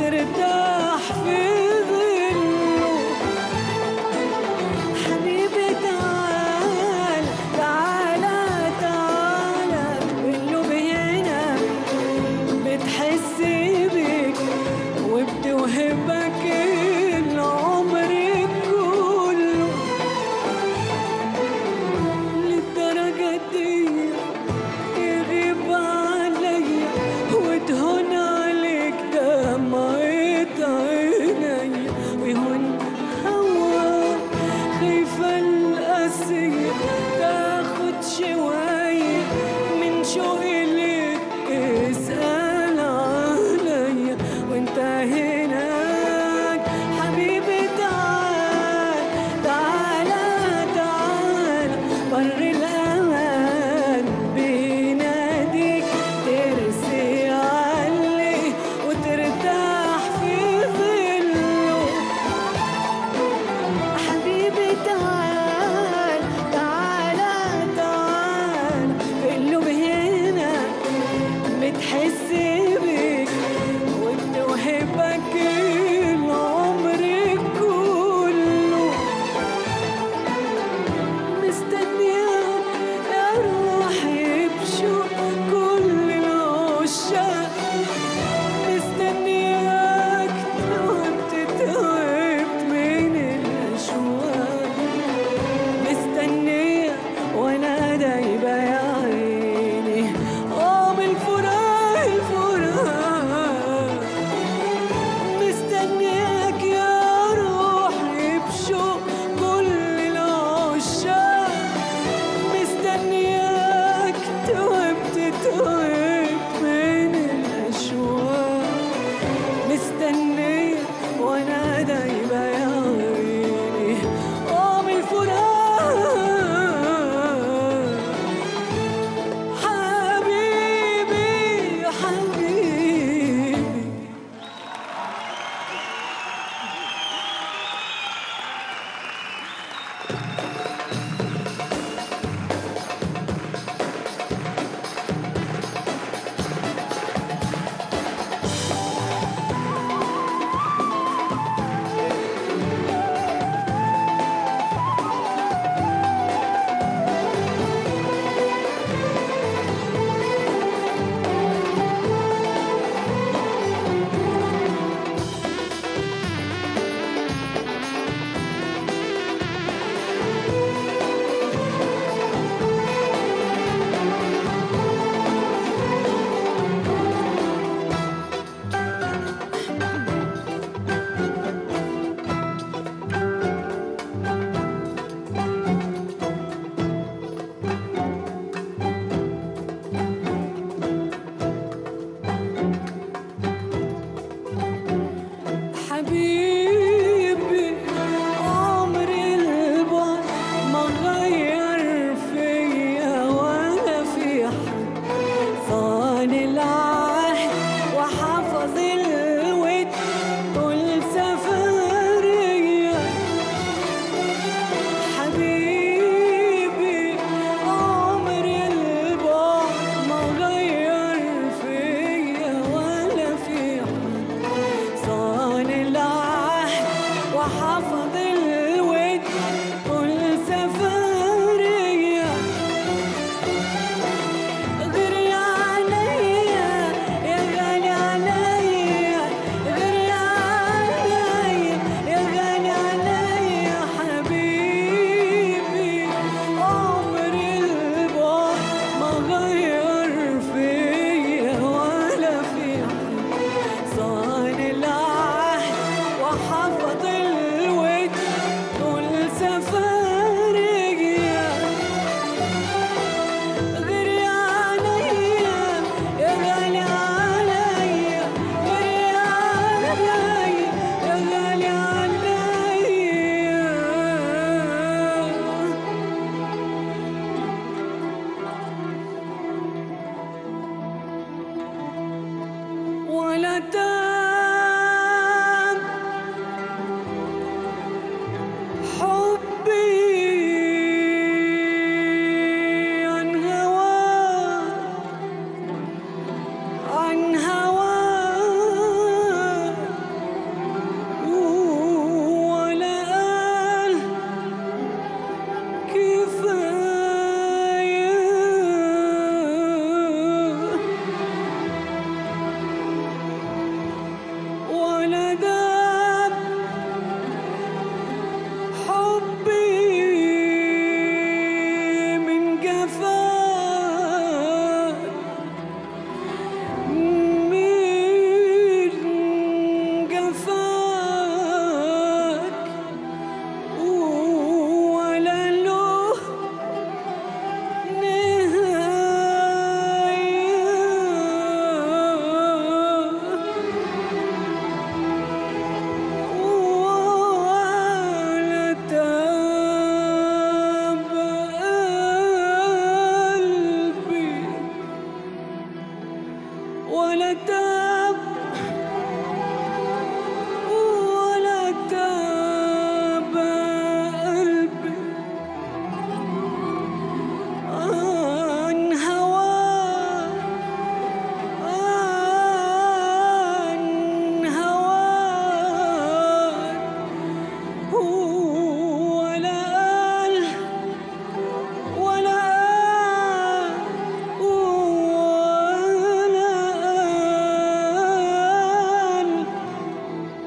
ترتاح في ظله حبيبي تعال تعالى تعالى اللي بينا بتحس بيك وبتوهبك العمر كله للدرجة دي يغيب عليا وتهون عليك دمعة عيني ويهون هواك خايفة القاسية تاخد شوية من شوقي ليك اسأل عليا وانت هناك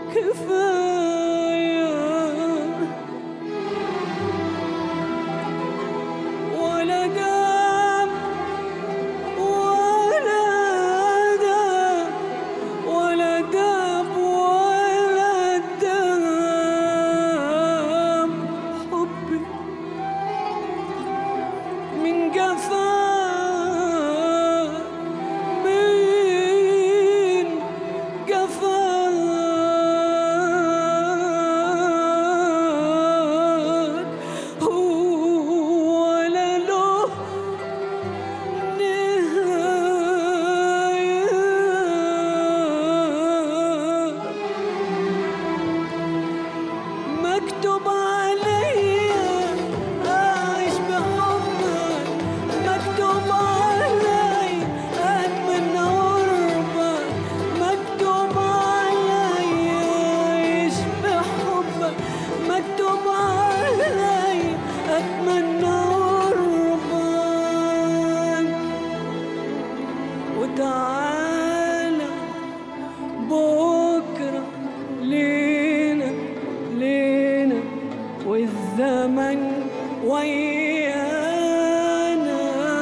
كفاية ولا دام ولا دام ولا دام ولا دام حبي من جفاك من جفاك هو ولا له نهاية مكتوب عليا أعيش بحبك مكتوب علي أتمنى قربك مكتوب علي أعيش بحبك مكتوب علي أتمنى قربك وتعالى بكرة لينا لينا والزمن ويانا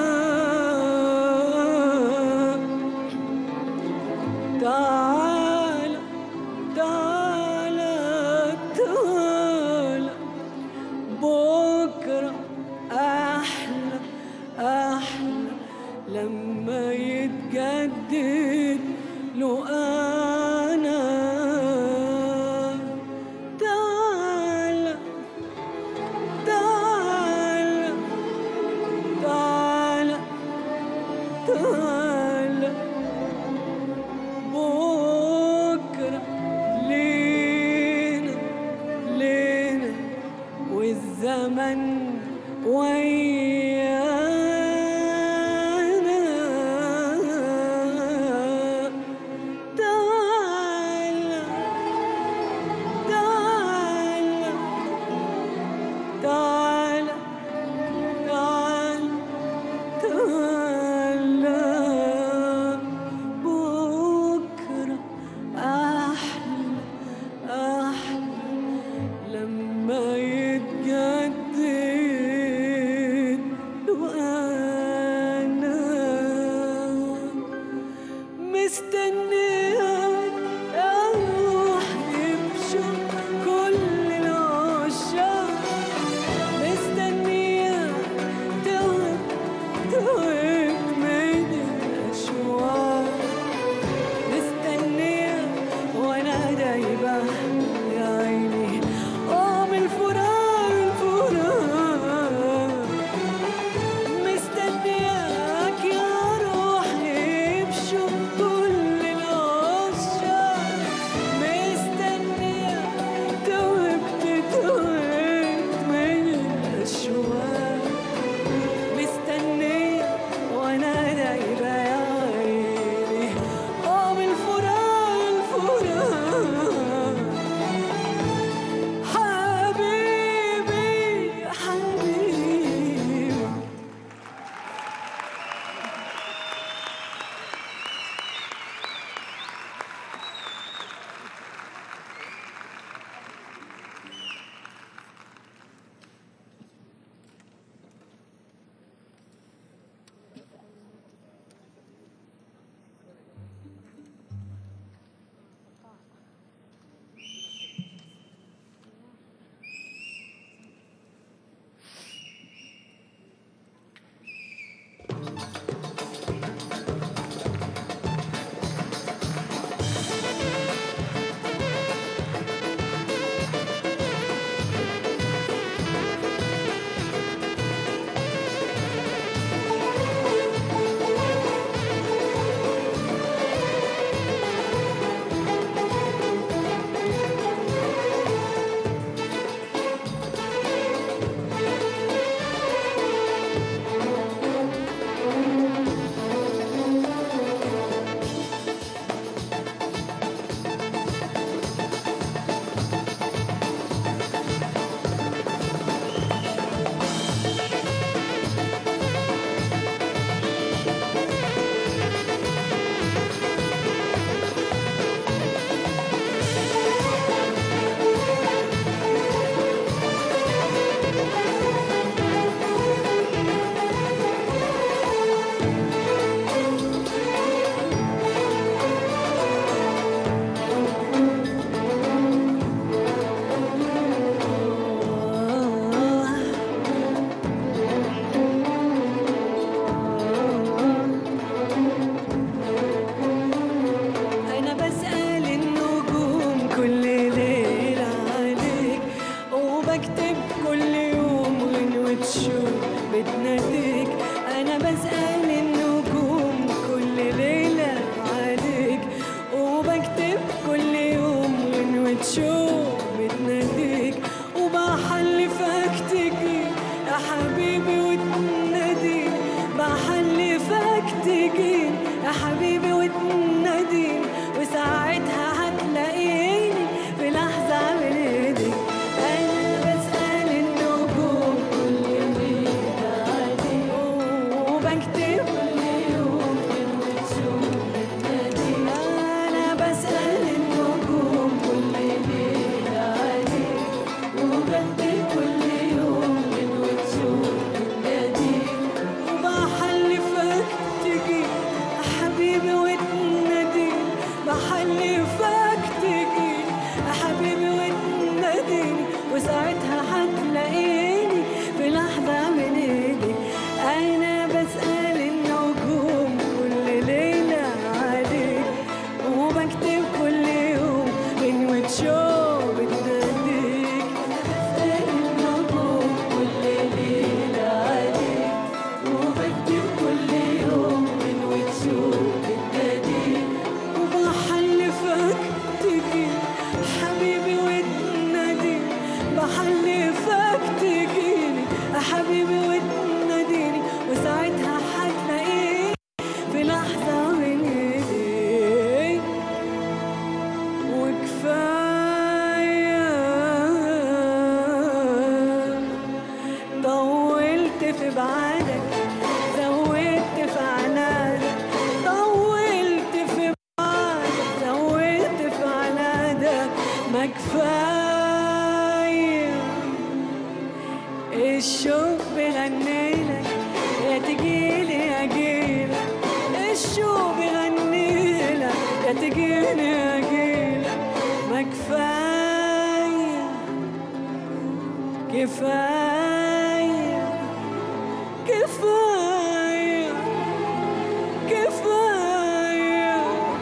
تعالى تعالى تعالى بكرة أحلى أحلى لما يتجدد له أنا تعالى تعالى تعالى تعالى بكرة لينا لينا والزمن ويانا تعالى تعالى تعالى تعالى تعالى بكرة أحلى أحلى لما يتجدد وتشوف بتناديك وبحلفك تجي يا حبيبي وتناديك بحلفك تجي يا حبيبي وتناديني وساعتها هتلاقيني في لحظة من ايديك أنا بسأل النجوم كل ليلة عليك وبكتب كل يوم وتشوف بتناديك أنا بسأل النجوم كل ليلة عليك وبكتب كل يوم وتشوف بتناديك وبحلفك تجي يا حبيبي وتناديني بحلفك تجي يا حبيبي وتناديني وساعتها هتلاقيني في لحظة من ايدي أنا بسأل النجوم كل ليلة عليك وبكتب كل يوم من وتشوف بتناديك بسأل النجوم كل ليلة عليك وبكتب كل يوم من وتشوف بتناديك وبحلفك تجي حبيبي وتناديني بحلفك تجيني يا حبيبي وتناديني وساعتها هتلاقيني في لحظة من ايديك وكفاية طولت في بعدك زودت في عنادك طولت في بعدك زودت في عنادك ما كفاية الشوق بغنيلك يا تجيلي اجيلك الشوق بغنيلك يا تجيلي اجيلك ما كفايه كفايه كفايه كفايه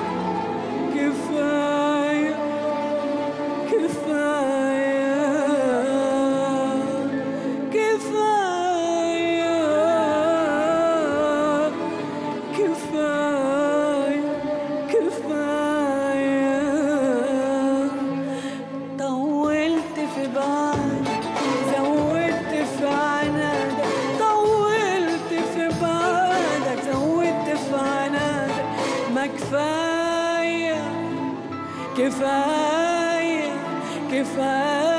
كفايه كفايه كفايه كفايه كفايه طولت في بعدك زودت في عنادك طولت في بعدك زودت في عنادك ما كفايه كفايه كفايه